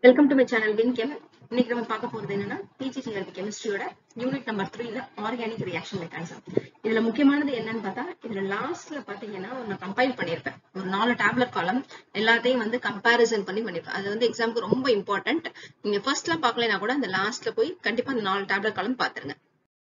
welcome to my channel Win Chem இன்னைக்கு நம்ம பார்க்க போறது என்னன்னா பிஜிடிஆர்பி கெமிஸ்ட்ரியோட யூனிட் நம்பர் த்ரீல ஆர்கானிக் ரியாக்ஷன் மெக்கானிசம் இதுல முக்கியமானது என்னன்னு பார்த்தா இதுல லாஸ்ட்ல பாத்தீங்கன்னா நான் கம்பைல் பண்ணிருப்பேன் ஒரு நாலு டேப்லெட் காலம் எல்லாத்தையும் வந்து கம்பேரிசன் பண்ணி பண்ணிருப்பேன் அது வந்து எக்ஸாமுக்கு ரொம்ப இம்பார்ட்டன்ட் நீங்க ஃபர்ஸ்ட்லாம் பார்க்கலைன்னா கூட அந்த லாஸ்ட்ல போய் கண்டிப்பா அந்த நாலு டேப்லெட் காலம் பாத்துருங்க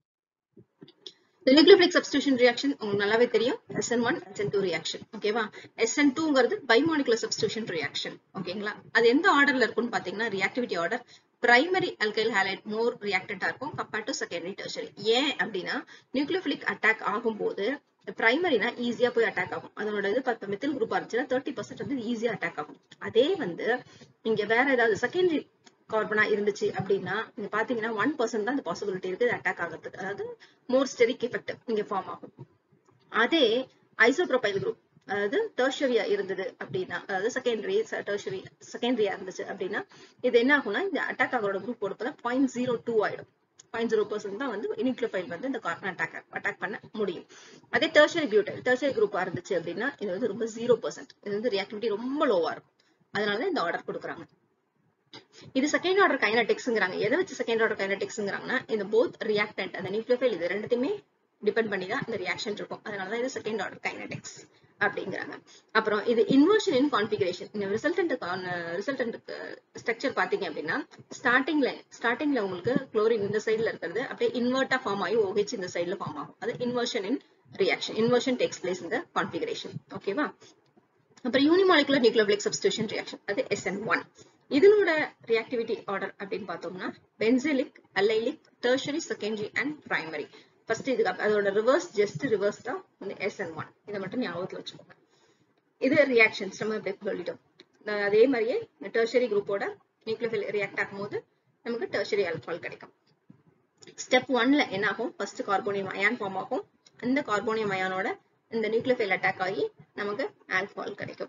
இந்த நியூக்ளியோபிளிக் சப்ஸ்டியூஷன் ரியாக்ஷன் உங்களுக்கு நல்லாவே தெரியும் SN1 one SN2 two reaction ஓகேவா SN2 டூங்கிறது பைமாலிகுலர் சப்ஸ்டியூஷன் ரியாக்ஷன் ஓகேங்களா அது எந்த ஆர்டர்ல இருக்கும்னு பாத்தீங்கன்னா reactivity order primary alkyl halide more ரியாக்டண்டா இருக்கும் கம்பேர்ட் டு செகண்டரி டெர்ஷரி ஏன் அப்படின்னா நியூக்ளியோபிளிக் அட்டாக் ஆகும்போது பிரைமரினா ஈஸியா போய் அட்டாக் ஆகும் அதனோட இது பத்து மெத்தில் குரூப்பா இருந்துச்சுன்னா தேர்ட்டி பர்சன்ட் வந்து ஈஸியா அட்டாக் ஆகும் அதே வந்து இங்க வேற ஏதாவது செகண்டரி கார்பனா இருந்துச்சு அப்படின்னா நீங்க பாத்தீங்கன்னா ஒன் பர்சன்ட் தான் இந்த பாசிபிலிட்டி இருக்கு அட்டாக் ஆகிறதுக்கு அதாவது மோர் ஸ்டெரிக் எஃபெக்ட் இங்க ஃபார்ம் ஆகும் அதே ஐசோப்ரோபைல் குரூப் அதாவது டெர்ஷரியா இருந்தது அப்படின்னா அதாவது செகண்டரி டெர்ஷரி செகண்டரியா இருந்துச்சு அப்படின்னா இது என்ன ஆகும்னா இந்த அட்டாக் ஆகிறோட குரூப் போடுறப்ப பாயிண்ட் ஜீரோ டூ ஆயிடும் பாயிண்ட் ஜீரோ பர்சன்ட் தான் வந்து நியூக்ளியோஃபைல் வந்து இந்த கார்பன் அட்டாக் அட்டாக் பண்ண முடியும் அதே டெர்ஷரி பியூட்டல் டெர்ஷரி குரூப்பா இருந்துச்சு அப்படின்னா இது வந்து ரொம்ப ஜீரோ பர்சன்ட் இது வந்து ரியாக்டிவிட்டி ரொம்ப லோவா இருக்கும் அதனால இந்த ஆர்டர் கொடுக்குறாங்க இது செகண்ட் ஆர்டர் கைனடிக்ஸ்ங்கிறாங்க எதை வச்சு செகண்ட் ஆர்டர் கைனடிக்ஸ்ங்கிறாங்கன்னா இந்த போத் ரியாக்டன்ட் அந்த நியூக்ளியோஃபைல் இது ரெண்டுத்தையுமே டிபெண்ட் பண்ணி தான் இந்த ரியாக்ஷன் இருக்கும் அதனால தான் இது செகண்ட் ஆர்டர் கைனடிக்ஸ் அப்படிங்கிறாங்க அப்புறம் இது இன்வர்ஷன் இன் கான்ஃபிகரேஷன் இந்த ரிசல்டன்ட் ரிசல்டன்ட் ஸ்ட்ரக்சர் பாத்தீங்க அப்படின்னா ஸ்டார்டிங்ல ஸ்டார்டிங்ல உங்களுக்கு குளோரின் இந்த சைடுல இருக்கிறது அப்படியே இன்வெர்ட்டா ஃபார்ம் ஆகி OH இந்த சைடுல ஃபார்ம் ஆகும் அது inversion in reaction inversion takes place இந்த கான்ஃபிகரேஷன் ஓகேவா அப்புறம் யூனிமாலிகுலர் நியூக்ளியோபிளிக் சப்ஸ்டியூஷன் ரியாக்ஷன் அது SN1 ஒன் இதனோட ரியாக்டிவிட்டி ஆர்டர் அப்படின்னு பார்த்தோம்னா benzylic allylic tertiary secondary and primary first இதுக்கு அப்~ அதோட ரிவர்ஸ் ஜஸ்ட் ரிவர்ஸ் தான் வந்து SN1 ஒன் இதை மட்டும் ஞாபகத்துல வச்சுக்கோங்க இது ரியாக்ஷன்ஸ் நம்ம இப்படி சொல்லிட்டோம் இந்த அதே மாதிரியே டெர்ஷரி குரூப்போட நியூக்ளியோஃபில் ரியாக்ட் ஆகும்போது நமக்கு டெர்ஷரி ஆல்கஹால் கிடைக்கும் ஸ்டெப் ஒன்ல என்ன ஆகும் ஃபர்ஸ்ட் கார்போனியம் அயான் ஃபார்ம் ஆகும் அந்த கார்போனியம் அயானோட இந்த நியூக்ளியோஃபைல் அட்டாக் ஆகி நமக்கு ஆல்கஹால் கிடைக்கும்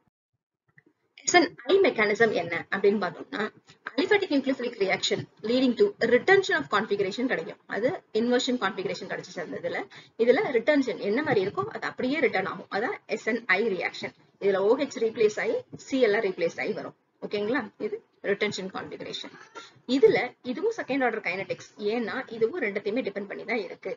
SNI மெக்கானிசம் என்ன அப்படின்னு பார்த்தோம்னா aliphatic nucleophilic reaction leading to retention of configuration கிடைக்கும் அது இன்வர்ஷன் கான்ஃபிகரேஷன் கிடைச்சிச்சு அந்த இதுல இதுல ரிட்டன்ஷன் என்ன மாதிரி இருக்கோ அது அப்படியே ரிட்டர்ன் ஆகும் அதான் SNI ரியாக்ஷன் இதுல OH ரீப்ளேஸ் ஆகி CL ரீப்ளேஸ் ஆகி வரும் ஓகேங்களா இது ரிட்டன்ஷன் கான்ஃபிகரேஷன் இதுல இதுவும் செகண்ட் ஆர்டர் கைனடிக்ஸ் ஏன்னா இதுவும் ரெண்டுத்தையுமே டிபெண்ட் பண்ணி தான் இருக்கு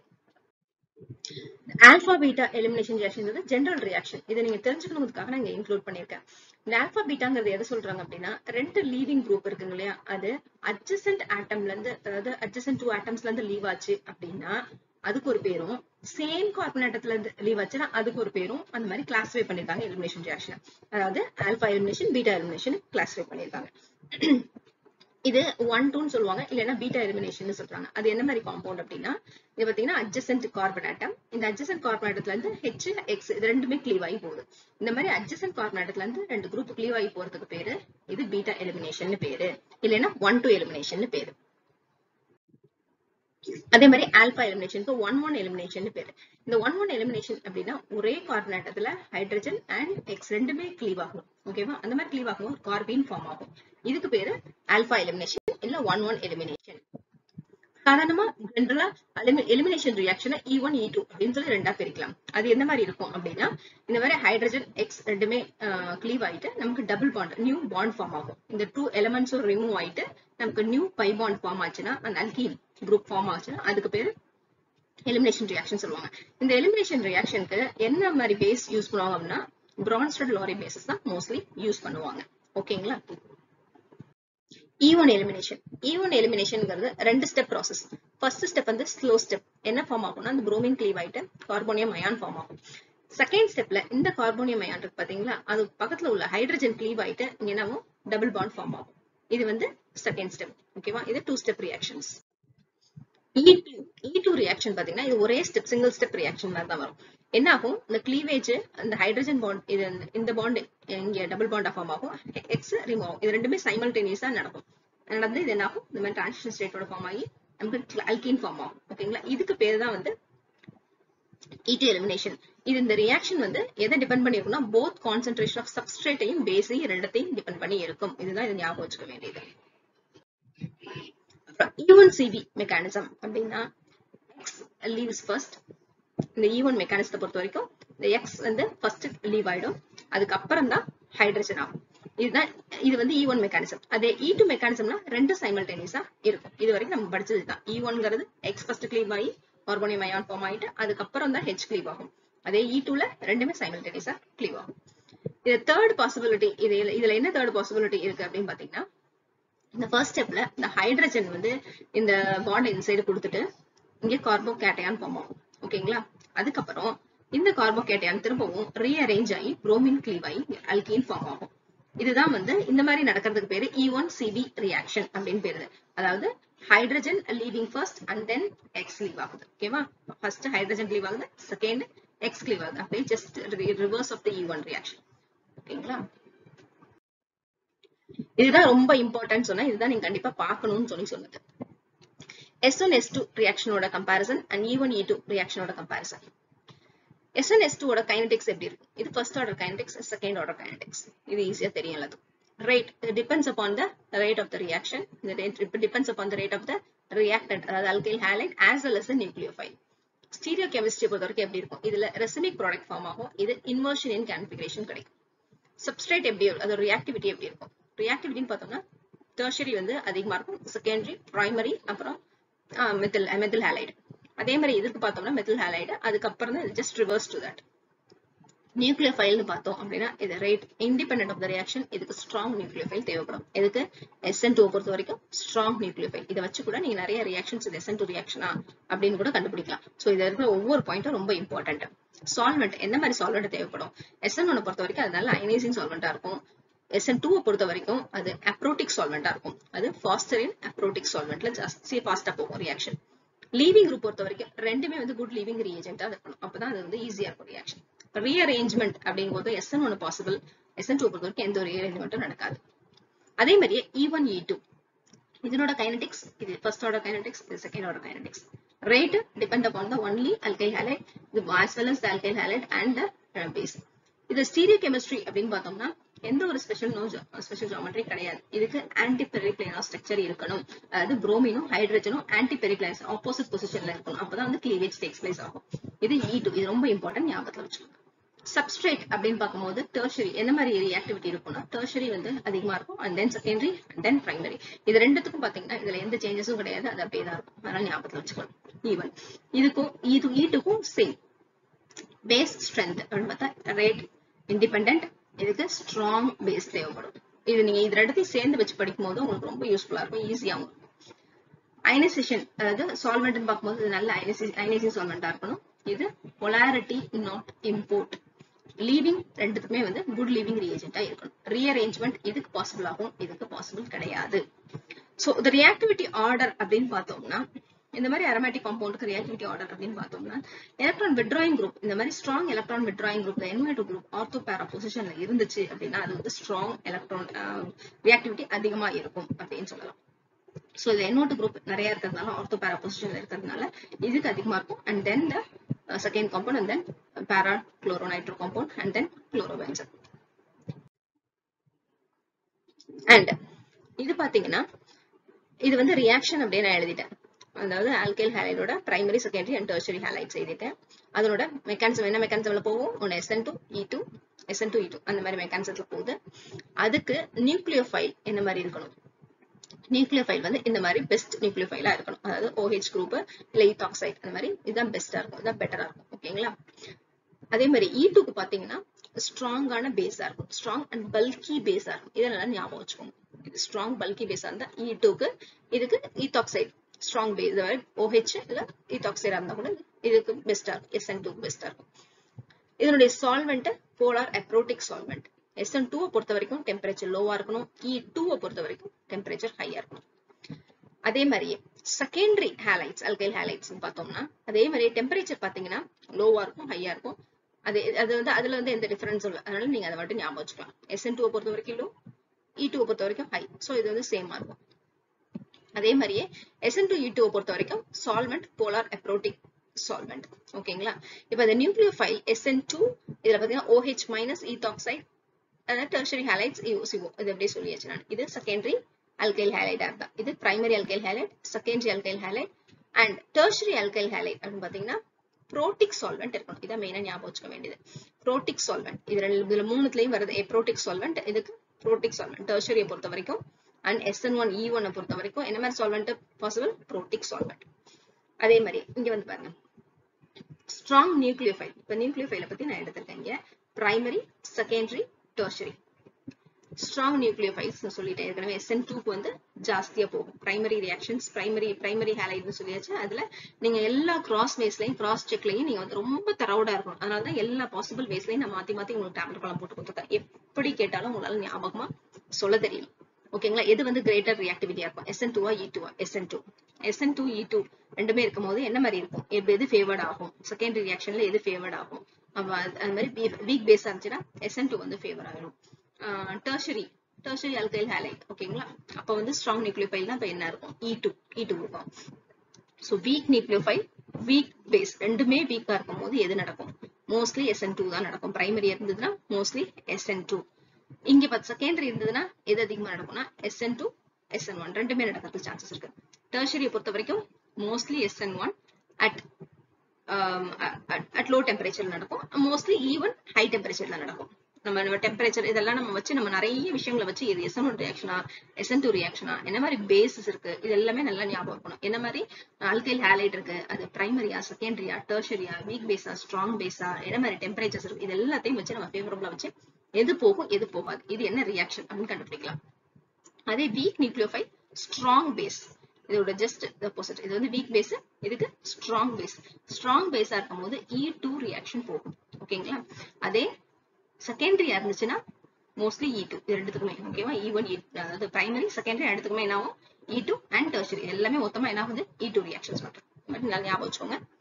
alpha beta elimination reaction general reaction இதை நீங்க தெரிஞ்சுக்கணுங்கிறதுக்காக நான் இங்க இன்க்ளூட் பண்ணிருக்கேன் இந்த ஆல்பா பீட்டாங்கிறது எதை சொல்றாங்க அப்படின்னா ரெண்டு லீவிங் குரூப் இருக்குங்க இல்லையா அது அட்ஜசன்ட் ஆட்டம்ல இருந்து அதாவது அட்ஜசன்ட் டூ ஆட்டம்ஸ்ல இருந்து லீவ் ஆச்சு அப்படின்னா அதுக்கு ஒரு பேரும் சேம் கார்பன் ஆட்டத்துல இருந்து லீவ் ஆச்சுன்னா அதுக்கு ஒரு பேரும் அந்த மாதிரி கிளாஸிஃபை பண்ணிருக்காங்க எலிமினேஷன் ரியாக்ஷன் அதாவது alpha elimination beta elimination classify பண்ணிருக்காங்க இது ஒன் டூன்னு சொல்லுவாங்க இல்லைன்னா பீட்டா எலிமினேஷன் சொல்றாங்க அது என்ன மாதிரி காம்பவுண்ட் அப்படின்னா இது பாத்தீங்கன்னா அட்ஜசன்ட் கார்பன் ஆட்டம் இந்த அட்ஜசன்ட் கார்பன் ஆட்டத்துல இருந்து ஹெச் எக்ஸ் இது ரெண்டுமே கிளீவ் ஆகி போகுது இந்த மாதிரி அட்ஜசன்ட் கார்பன் ஆட்டத்துல இருந்து ரெண்டு குரூப் கிளீவ் ஆகி போறதுக்கு பேரு இது பீட்டா எலிமினேஷன் பேரு இல்லைன்னா ஒன் டூ எலிமினேஷன் பேரு அதே மாதிரி ஆல்பா எலிமினேஷனுக்கு ஒன் ஒன் எலிமினேஷன் பேரு இந்த ஒன் ஒன் எலிமினேஷன் அப்படின்னா ஒரே கார்பன் ஆட்டத்துல ஹைட்ரஜன் அண்ட் எக்ஸ் ரெண்டுமே கிளீவ் ஆகும் ஓகேவா அந்த மாதிரி கிளீவ் ஆகும் கார்பீன் ஃபார்ம் ஆகும் இதுக்கு பேரு ஆல்பா எலிமினேஷன் இல்ல ஒன் ஒன் எலிமினேஷன் சாதாரணமா ஜென்ரலா எலிமினேஷன் ரியாக்ஷனை இ ஒன் இ டூ அப்படின்னு சொல்லி ரெண்டா பிரிக்கலாம் அது எந்த மாதிரி இருக்கும் அப்படின்னா இந்த மாதிரி ஹைட்ரஜன் எக்ஸ் ரெண்டுமே கிளீவ் ஆயிட்டு நமக்கு double bond new bond form ஆகும் இந்த டூ எலிமெண்ட்ஸும் ரிமூவ் ஆயிட்டு நமக்கு நியூ பை பாண்ட் ஃபார்ம் ஆச்சுன்னா அந்த அல்கீன் குரூப் ஃபார்ம் ஆச்சுன்னா அதுக்கு பேரு எலிமினேஷன் ரியாக்ஷன் சொல்லுவாங்க இந்த எலிமினேஷன் ரியாக்ஷனுக்கு என்ன மாதிரி பேஸ் யூஸ் பண்ணுவாங்க அப்படின்னா பிரான்ஸ்டட் லாரி பேசஸ் தான் மோஸ்ட்லி யூஸ் பண்ணுவாங்க ஓகேங்களா E1 எலிமினேஷன் E1 எலிமினேஷன்ங்கிறது ரெண்டு ஸ்டெப் ப்ராசஸ் ஃபர்ஸ்ட் ஸ்டெப் வந்து ஸ்லோ ஸ்டெப் என்ன ஃபார்ம் ஆகும்னா அந்த புரோமின் கிளீவ் ஆயிட்டு கார்போனியம் அயான் ஃபார்ம் ஆகும் செகண்ட் ஸ்டெப்ல இந்த கார்போனியம் அயான் இருக்கு பாத்தீங்களா அது பக்கத்துல உள்ள ஹைட்ரஜன் கிளீவ் ஆயிட்டு இங்க என்னவும் டபுள் பாண்ட் ஃபார்ம் ஆகும் இது வந்து செகண்ட் ஸ்டெப் ஓகேவா இது two step reactions E two E two reaction பாத்தீங்கன்னா இது ஒரே ஸ்டெப் சிங்கிள் ஸ்டெப் ரியாக்ஷன் மாதிரி தான் வரும் என்ன ஆகும் இந்த கிளீவேஜ் இந்த ஹைட்ரஜன் பாண்ட் இது இந்த பாண்ட் இங்க டபுள் பாண்டா ஃபார்ம் ஆகும் எக்ஸ் ரிமூவ் ஆகும் இது ரெண்டுமே சைமல்டேனியஸா நடக்கும் நடந்து இது என்ன ஆகும் இந்த மாதிரி டிரான்சிஷன் ஸ்டேட்டோட ஃபார்ம் ஆகி நமக்கு அல்கீன் ஃபார்ம் ஆகும் ஓகேங்களா இதுக்கு பேர் தான் வந்து ஈட்டு எலிமினேஷன் இது இந்த ரியாக்ஷன் வந்து எதை டிபெண்ட் பண்ணி இருக்கும்னா போத் கான்சென்ட்ரேஷன் ஆஃப் சப்ஸ்ட்ரேட்டையும் பேஸையும் ரெண்டத்தையும் டிபெண்ட் பண்ணி இருக்கும் இதுதான் இது ஞாபகம் வச்சுக்க வேண்டியது அப்புறம் ஈவன் சிவி மெக்கானிசம் அப்படின்னா எக்ஸ் லீவ்ஸ் ஃபர்ஸ்ட் இந்த ஈவன் மெக்கானிசத்தை பொறுத்த வரைக்கும் இந்த எக்ஸ் வந்து ஃபர்ஸ்ட் லீவ் ஆயிடும் அதுக்கப்புறம் தான் ஹைட்ரஜன் ஆகும் இதுதான் இது வந்து இ ஒன் மெக்கானிசம் அதே இ டூ மெக்கானிசம்னா ரெண்டு சைமல்டேனியஸா இருக்கும் இது வரைக்கும் நம்ம படிச்சது தான் இ ஒன்ங்கிறது எக்ஸ் ஃபர்ஸ்ட் கிளீவ் ஆகி கார்போனியம் அயான் ஃபார்ம் ஆயிட்டு அதுக்கப்புறம் தான் ஹெச் கிளீவ் ஆகும் அதே இ டூல ரெண்டுமே சைமல்டேனியஸா கிளீவ் ஆகும் இது தேர்ட் பாசிபிலிட்டி இது இதுல என்ன தேர்ட் பாசிபிலிட்டி இருக்கு அப்படின்னு பாத்தீங்கன்னா இந்த ஃபர்ஸ்ட் ஸ்டெப்ல இந்த ஹைட்ரஜன் வந்து இந்த பாண்ட் இந்த சைடு கொடுத்துட்டு இங்க கார்போ கேட்டையான் ஃபார்ம் ஆகும் ஓகேங்களா அதுக்கப்புறம் இந்த கார்போ கேட்டையான் திரும்பவும் ரீஅரேஞ்ச் ஆகி புரோமின் கிளீவ் ஆகி அல்கீன் ஃபார்ம் ஆகும் இதுதான் வந்து இந்த மாதிரி நடக்கிறதுக்கு பேரு இ ஒன் சிபி ரியாக்ஷன் அப்படின்னு பேரு அதாவது hydrogen leaving first and then X leave ஆகுது ஓகேவா ஃபர்ஸ்ட் ஹைட்ரஜன் லீவ் ஆகுது செகண்ட் எக்ஸ் லீவ் ஆகுது அப்படியே just reverse of the E one reaction ஓகேங்களா இதுதான் ரொம்ப இம்பார்ட்டன்ட் சொன்னா இதுதான் நீங்க கண்டிப்பா பார்க்கணும்னு சொல்லி சொன்னது எஸ் ஒன் எஸ் டூ ரியாக்ஷனோட comparison and E one E two ரியாக்ஷனோட கம்பாரிசன் எஸ் ஒன் எஸ் டூவோட கைனடிக்ஸ் எப்படி இருக்கும் இது first order kinetics second order kinetics இது ஈஸியா தெரியும் எல்லாத்துக்கும் rate it depends upon the rate of the reaction the rate it depends upon the rate of the reactant அதாவது alkyl halide as well as the nucleophile stereochemistry பொறுத்த வரைக்கும் எப்படி இருக்கும் இதுல ரெசிமிக் ப்ராடக்ட் ஃபார்ம் ஆகும் இது இன்வர்ஷன் இன் கான்ஃபிகரேஷன் கிடைக்கும் substrate எப்படி இருக்கும் அதோட ரியாக்டிவிட்டி எப்படி இருக்கும் ரியாக்டிவிட்டின்னு பார்த்தோம்னா டெர்ஷரி வந்து அதிகமா இருக்கும் செகண்டரி பிரைமரி அப்புறம் மெத்தில் மெத்தில் ஹேலைடு அதே மாதிரி இதுக்கு பார்த்தோம்னா மெத்தில் ஹேலைடு அதுக்கப்புறம் தான் ஜஸ்ட் ரிவர்ஸ் டு தட் நியூக்ளியோஃபைல்னு பார்த்தோம் அப்படின்னா இது rate independent of the reaction இதுக்கு ஸ்ட்ராங் நியூக்ளியோஃபைல் தேவைப்படும் இதுக்கு எஸ்என் டூ பொறுத்த வரைக்கும் ஸ்ட்ராங் நியூக்ளியோஃபைல் இதை வச்சு கூட நீங்க நிறைய ரியாக்ஷன்ஸ் இது எஸ்என் டூ ரியாக்ஷனா அப்படின்னு கூட கண்டுபிடிக்கலாம் ஸோ இதுல இருக்கிற ஒவ்வொரு பாயிண்ட்டும் ரொம்ப இம்பார்ட்டன்ட் சால்வெண்ட் எந்த மாதிரி சால்வெண்ட் தேவைப்படும் எஸ்என் ஒன்னை பொறுத்த வரைக்கும் அதனால அயனைசிங் சால்வெண்டா இருக்கும் எஸ்என் டூவை பொறுத்த வரைக்கும் அது அப்ரோட்டிக் சால்வெண்டா இருக்கும் அது ஃபாஸ்டரின் அப்ரோட்டிக் சால்வெண்ட்ல ஜாஸ்தி ஃபாஸ்டா போகும் ரியாக்ஷன் லீவிங் குரூப் பொறுத்த வரைக்கும் ரெண்டுமே வந்து குட் லீவிங் ரியேஜென்ட்டா இருக்கணும் அப்பதான் அது வந்து ஈஸியா இருக்கும் ரியாக்ஷன் ரீஅரேஞ்ச்மெண்ட் அப்படிங்கும்போது எஸ்என் ஒன்று பாசிபிள் எஸ்என் டூ பொறுத்த வரைக்கும் எந்த ஒரு ரீஅரேஞ்ச்மெண்ட்டும் நடக்காது அதே மாதிரியே இ ஒன் இ டூ இதனோட கைனடிக்ஸ் இது ஃபர்ஸ்ட் ஆர்டர் கைனடிக்ஸ் இது second order kinetics rate depend upon the only alkyl halide இது as well as the alkyl halide and the base இது ஸ்டீரியோ கெமிஸ்ட்ரி அப்படின்னு பார்த்தோம்னா எந்த ஒரு ஸ்பெஷல் நோ ஸ்பெஷல் ஜாமெட்ரி கிடையாது இதுக்கு ஆன்டி பெரிப்ளைனா ஸ்ட்ரக்சர் இருக்கணும் அதாவது புரோமினும் ஹைட்ரஜனும் ஆன்டி பெரிப்ளைன்ஸ் ஆப்போசிட் பொசிஷன்ல இருக்கணும் அப்பதான் வந்து கிளீவேஜ் டேக்ஸ் பிளேஸ் ஆகும் இது இ டூ இது ரொம்ப இம்பார்ட்டன்ட் ஞாபகத்துல வச்சுக்கோங்க சப்ஸ்ட்ரேட் அப்படின்னு பார்க்கும்போது டெர்ஷரி என்ன மாதிரி ரியாக்டிவிட்டி இருக்கும்னா டெர்ஷரி வந்து அதிகமா இருக்கும் and then secondary and then primary இது ரெண்டுத்துக்கும் பாத்தீங்கன்னா இதுல எந்த சேஞ்சஸும் கிடையாது அது அப்படியே தான் இருக்கும் அதனால ஞாபகத்துல வச்சுக்கணும் ஈவன் இதுக்கும் இது ஈட்டுக்கும் சேம் பேஸ் ஸ்ட்ரென்த் அப்படின்னு பார்த்தா ரேட் இண்டிபெண்ட் இதுக்கு ஸ்ட்ராங் பேஸ் தேவைப்படும் இது நீங்க இது ரெண்டுத்தையும் சேர்ந்து வச்சு படிக்கும் போது உங்களுக்கு ரொம்ப யூஸ்ஃபுல்லா இருக்கும் ஈஸியாகவும் இருக்கும் அயனைசேஷன் அதாவது சால்வெண்ட் பார்க்கும்போது இது நல்ல அயனைசிங் சால்வெண்டா இருக்கணும் இது பொலாரிட்டி நாட் இம்போர்ட் லீவிங் ரெண்டுத்துக்குமே வந்து குட் லீவிங் ரியேஜென்ட்டா இருக்கணும் ரீஅரேஞ்ச்மெண்ட் இதுக்கு பாசிபிள் ஆகும் இதுக்கு பாசிபிள் கிடையாது ஸோ இந்த ரியாக்டிவிட்டி ஆர்டர் அப்படின்னு பார்த்தோம்னா இந்த மாதிரி அரோமேட்டிக் காம்பவுண்டுக்கு ரியாக்டிவிட்டி ஆர்டர் அப்படின்னு பார்த்தோம்னா எலக்ட்ரான் விட்ராயிங் குரூப் இந்த மாதிரி ஸ்ட்ராங் எலக்ட்ரான் விட்ராயிங் குரூப் என்வைட்டோ குரூப் ஆர்த்தோ பேரா பொசிஷன்ல இருந்துச்சு அப்படின்னா அது வந்து ஸ்ட்ராங் எலக்ட்ரான் ரியாக்டிவிட்டி அதிகமா இருக்கும் அப்படின்னு சொல்லலாம் ஸோ இது என்ஓட்டு குரூப் நிறைய இருக்கிறதுனால ஆர்த்தோ பேரா பொசிஷன்ல இருக்கிறதுனால இதுக்கு அதிகமா இருக்கும் and then the second compound and then para chloronitro compound and then chlorobenzene and இது பாத்தீங்கன்னா இது வந்து ரியாக்ஷன் அப்படின்னு நான் எழுதிட்டேன் அதாவது ஆல்கைல் ஹேலைடோட primary secondary and tertiary halides எழுதிட்டேன் அதனோட மெக்கானிசம் என்ன மெக்கானிசம்ல போகும் ஒன்று SN two E two SN two E two அந்த மாதிரி மெக்கானிசத்துல போகுது அதுக்கு நியூக்ளியோஃபைல் என்ன மாதிரி இருக்கணும் நியூக்ளியோஃபைல் வந்து இந்த மாதிரி பெஸ்ட் நியூக்ளியோஃபைலா இருக்கணும் அதாவது ஓஹெச் குரூப் இல்ல ஈத்தாக்சைட் அந்த மாதிரி இதுதான் பெஸ்டா இருக்கும் இதுதான் பெட்டரா இருக்கும் ஓகேங்களா அதே மாதிரி இ டூக்கு பாத்தீங்கன்னா ஸ்ட்ராங்கான பேஸா இருக்கும் ஸ்ட்ராங் அண்ட் பல்கி பேஸா இருக்கும் இதை நல்லா ஞாபகம் வச்சுக்கோங்க இது ஸ்ட்ராங் பல்கி பேஸா இருந்தா இ டூக்கு இதுக்கு ஈத்தாக்சைட் ஸ்ட்ராங் பேஸ் ஓஹெச் இல்ல ஈத்தாக்சைடா இருந்தா கூட இதுக்கு பெஸ்டா இருக்கும் எஸ்என் டூக்கு பெஸ்டா இருக்கும் இதனுடைய solvent polar aprotic solvent SN டூவை பொறுத்த வரைக்கும் டெம்பரேச்சர் லோவா இருக்கணும் இ டூவை பொறுத்த வரைக்கும் டெம்பரேச்சர் ஹையா இருக்கணும் அதே மாதிரியே செகண்டரி ஹேலைட்ஸ் அல்கைல் ஹேலைட்ஸ் பார்த்தோம்னா அதே மாதிரி டெம்பரேச்சர் பாத்தீங்கன்னா லோவா இருக்கும் ஹையா இருக்கும் அது அது வந்து அதுல வந்து எந்த டிஃபரன்ஸும் இல்லை அதனால நீங்க அதை மட்டும் ஞாபகம் வச்சுக்கலாம் எஸ்என் டூவை பொறுத்த வரைக்கும் லோ இ டூவை பொறுத்த வரைக்கும் ஹை ஸோ இது வந்து சேமா இருக்கும் அதே மாதிரியே எஸ்என் டூ இ டூவை பொறுத்த வரைக்கும் சால்வெண்ட் போலார் அப்ரோட்டிக் சால்வெண்ட் ஓகேங்களா இப்போ இந்த நியூக்ளியோஃபைல் எஸ்என் டூ இதுல பாத்தீங்கன்னா ஓஹெச் மைனஸ் ஈத்தாக்சைட் அதாவது டெர்ஷரி ஹேலைட்ஸ் யூசிஓ இது அப்படியே சொல்லியாச்சு நான் இது செகண்டரி அல்கைல் ஹேலைடா இருந்தா இது primary alkyl halide secondary alkyl halide and tertiary alkyl halide அப்படின்னு பாத்தீங்கன்னா ப்ரோட்டிக் சால்வெண்ட் இருக்கணும் இதான் மெயினா ஞாபகம் வச்சுக்க வேண்டியது ப்ரோட்டிக் சால்வெண்ட் இது ரெண்டு இதுல மூணுத்துலயும் வருது ப்ரோட்டிக் சால்வெண்ட் இதுக்கு ப்ரோட்டிக் சால்வெண்ட் டெர்ஷரியை பொறுத்த வரைக்கும் அண்ட் எஸ்என் ஒன் இ ஒன்னை பொறுத்த வரைக்கும் என்ன மாதிரி சால்வெண்ட் பாசிபிள் ப்ரோட்டிக் சால்வெண்ட் அதே மாதிரி இங்க வந்து பாருங்க ஸ்ட்ராங் நியூக்ளியோஃபைல் இப்ப நியூக்ளியோஃபைல பத்தி நான் எடுத்திருக்கேன் இங்க primary secondary tertiary strong nucleophiles சொல்லிட்டேன் ஏற்கனவே எஸ்என் டூக்கு வந்து ஜாஸ்தியா போகும் பிரைமரி ரியாக்ஷன்ஸ் பிரைமரி பிரைமரி ஹேலைட்னு சொல்லியாச்சு அதுல நீங்க எல்லா கிராஸ் வேஸ்லயும் கிராஸ் செக்லயும் நீங்க வந்து ரொம்ப தரவுடா இருக்கணும் அதனால தான் எல்லா பாசிபிள் வேஸ்லயும் நான் மாத்தி மாத்தி உங்களுக்கு டேப்லெட் பழம் போட்டு கொடுத்துருக்கேன் எப்படி கேட்டாலும் உங்களால ஞாபகமா சொல்ல தெரியும் ஓகேங்களா எது வந்து கிரேட்டர் ரியாக்டிவிட்டியா இருக்கும் எஸ்என் டூவா இ டூவா SN two SN two E two ரெண்டுமே இருக்கும் போது என்ன மாதிரி இருக்கும் எப்ப எது ஃபேவர்ட் ஆகும் செகண்டரி ரியாக்ஷன்ல எது ஃபேவர்ட் ஆகும் அப்ப அது அது மாதிரி வீக் பேஸா இருந்துச்சுன்னா எஸ்என் டூ வந்து ஃபேவர் ஆகிடும் டெர்ஷரி டெர்ஷரி அல்கைல் ஹேலைட் ஓகேங்களா அப்ப வந்து ஸ்ட்ராங் நியூக்ளியோஃபைல் தான் இப்ப என்ன இருக்கும் இ டூ இ டூ இருக்கும் so weak nucleophile weak base ரெண்டுமே வீக்கா இருக்கும் போது எது நடக்கும் மோஸ்ட்லி எஸ்என் டூ தான் நடக்கும் பிரைமரி இருந்ததுன்னா மோஸ்ட்லி எஸ்என் டூ இங்க பார்த்து செகண்டரி இருந்ததுன்னா எது அதிகமா நடக்கும்னா எஸ்என் டூ எஸ்என் ஒன் ரெண்டுமே நடக்கிறதுக்கு சான்சஸ் இருக்கு டெர்ஷரியை பொறுத்த வரைக்கும் mostly SN one at at low temperature நடக்கும் மோஸ்ட்லி ஈவன் ஹை டெம்பரேச்சர்ல நடக்கும் நம்ம டெம்பரேச்சர் இதெல்லாம் நம்ம வச்சு நம்ம நிறைய விஷயங்களை வச்சு இது எஸ்என் ஒன் ரியாக்ஷனா எஸ்என் டூ ரியாக்ஷனா என்ன மாதிரி பேசஸ் இருக்கு இது எல்லாமே நல்லா ஞாபகம் இருக்கணும் என்ன மாதிரி அல்கைல் ஹேலைட் இருக்கு அது பிரைமரியா செகண்டரியா டெர்ஷரியா வீக் பேஸா ஸ்ட்ராங் பேஸா என்ன மாதிரி டெம்பரேச்சர்ஸ் இருக்கு இது எல்லாத்தையும் வச்சு நம்ம ஃபேவரபிளா வச்சு எது போகும் எது போகாது இது என்ன ரியாக்ஷன் அப்படின்னு கண்டுபிடிக்கலாம் அதே வீக் நியூக்ளியோஃபைல் ஸ்ட்ராங் பேஸ் இதோட ஜஸ்ட் ஆப்போசிட் இது வந்து வீக் பேஸ் இதுக்கு ஸ்ட்ராங் பேஸ் ஸ்ட்ராங் பேஸா இருக்கும் போது இ டூ ரியாக்ஷன் போகும் ஓகேங்களா அதே செகண்டரியா இருந்துச்சுன்னா மோஸ்ட்லி இ டூ இது ரெண்டுத்துக்குமே ஓகேவா இ ஒன் அதாவது பிரைமரி செகண்டரி ரெண்டுத்துக்குமே என்ன ஆகும் இ டூ அண்ட் டெர்ஷரி எல்லாமே மொத்தமா என்ன ஆகுது இ டூ ரியாக்ஷன்ஸ் மட்டும் நல்லா ஞாபகம் வச்சுக்கோங்க